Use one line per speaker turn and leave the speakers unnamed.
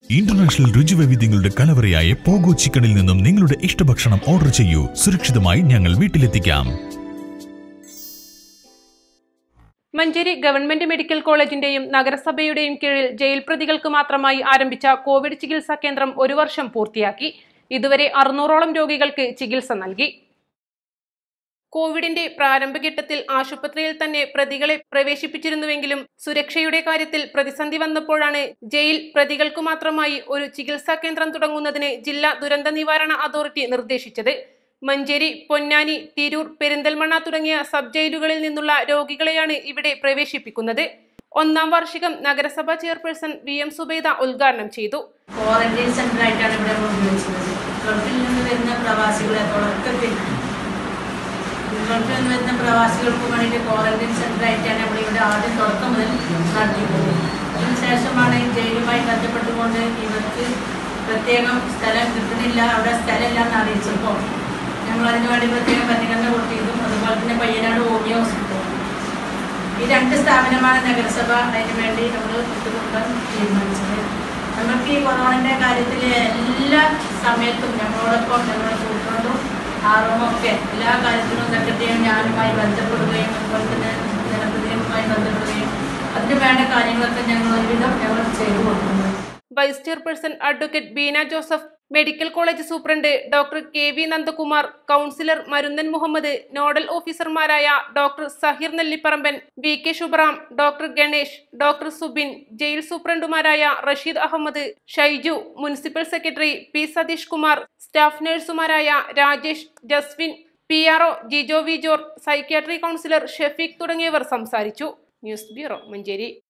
international രുചിവൈവിധ്യങ്ങളുടെ കലവറയായ pogo ചിക്കനിൽ നിന്നും നിങ്ങളുടെ ഇഷ്ടഭക്ഷണം ഓർഡർ ചെയ്യൂ സുരക്ഷിതമായി ഞങ്ങൾ വീട്ടിലെത്തിക്കാം
മഞ്ചേരി ഗവൺമെന്റ് മെഡിക്കൽ കോളേജിന്റെയും നഗരസഭയുടെയും കീഴിൽ ജയിൽ പ്രതികൾക്ക് മാത്രമായി ആരംഭിച്ച കോവിഡ് ചികിത്സാ കേന്ദ്രം ഒരു വർഷം പൂർത്തിയാക്കി ഇതുവരെ അറുന്നൂറോളം രോഗികൾക്ക് ചികിത്സ നൽകി കോവിഡിന്റെ പ്രാരംഭഘട്ടത്തിൽ ആശുപത്രിയിൽ തന്നെ പ്രതികളെ പ്രവേശിപ്പിച്ചിരുന്നുവെങ്കിലും സുരക്ഷയുടെ കാര്യത്തിൽ പ്രതിസന്ധി വന്നപ്പോഴാണ് ജയിൽ പ്രതികൾക്കു മാത്രമായി ഒരു ചികിത്സാ കേന്ദ്രം തുടങ്ങുന്നതിന് ജില്ലാ ദുരന്ത നിവാരണ അതോറിറ്റി നിർദ്ദേശിച്ചത് മഞ്ചേരി പൊന്നാനി തിരൂർ പെരിന്തൽമണ്ണ തുടങ്ങിയ സബ് ജയിലുകളിൽ നിന്നുള്ള രോഗികളെയാണ് ഇവിടെ പ്രവേശിപ്പിക്കുന്നത് ഒന്നാം വാർഷികം നഗരസഭാ ചെയർപേഴ്സൺ വി എം സുബൈദ ഉദ്ഘാടനം ചെയ്തു
ക്വാറന്റൈൻ സെന്റർ ആയിട്ടാണ് ഇവിടെ നമ്മൾ ഉപയോഗിച്ചത് ഗൾഫിൽ നിന്ന് വരുന്ന പ്രവാസികളെ തുടക്കത്തിൽ ഗൾഫിൽ നിന്ന് വരുന്ന പ്രവാസികൾക്ക് വേണ്ടിയിട്ട് ക്വാറന്റൈൻ സെന്റർ ആയിട്ടാണ് നമ്മൾ ഇവിടെ ആദ്യം തുടക്കം മുതൽ നടത്തിയത് അതിനുശേഷമാണ് ഈ ജയിലുമായി ബന്ധപ്പെട്ടുകൊണ്ട് ഇവർക്ക് പ്രത്യേകം സ്ഥലം കിട്ടുന്നില്ല അവിടെ സ്ഥലമില്ല എന്ന് അറിയിച്ചപ്പോൾ ഞങ്ങൾ അതിനു വേണ്ടി പ്രത്യേകം പരിഗണന കൊടുത്തിരുന്നു അതുപോലെ തന്നെ പയ്യനാട് ഹോമിയോ ഹോസ്പിറ്റൽ ഈ രണ്ട് സ്ഥാപനമാണ് നഗരസഭ അതിന് വേണ്ടി നമ്മൾ വിട്ടുകൊടുക്കാൻ തീരുമാനിച്ചത് നമുക്ക് ഈ കൊറോണയുടെ കാര്യത്തിൽ എല്ലാ സമയത്തും ഞങ്ങളോടൊപ്പം ഞങ്ങളുടെ സൂപ്രണ്ടും ആറും ഒക്കെ എല്ലാ കാര്യത്തിലും സെക്രട്ടറിയും ഞാനുമായി ബന്ധപ്പെടുകയും അതുപോലെ തന്നെ ജനപ്രതിനിധിയുമായി ബന്ധപ്പെടുകയും അതിന് വേണ്ട കാര്യങ്ങളൊക്കെ ഞങ്ങൾ ഒരുവിധം ഞങ്ങൾ ചെയ്തു കൊടുക്കുന്നു
vice chairperson advocate Beena Joseph medical college superintendent doctor K V Nandakumar councillor Marunnan Muhammad nodal ഓഫീസർമാരായ doctor Sahir Nellipparamban V K Shubharam doctor Ganesh doctor Subin jail സൂപ്രണ്ടുമാരായ Rasheed Ahammed Shaiju municipal secretary P Satheesh Kumar staff നഴ്സുമാരായ Rajesh Jaswin P R O Jijo V ജോർ സൈക്യാട്രി കൗൺസിലർ ഷെഫീഖ് തുടങ്ങിയവർ സംസാരിച്ചു ന്യൂസ് ബ്യൂറോ മഞ്ചേരി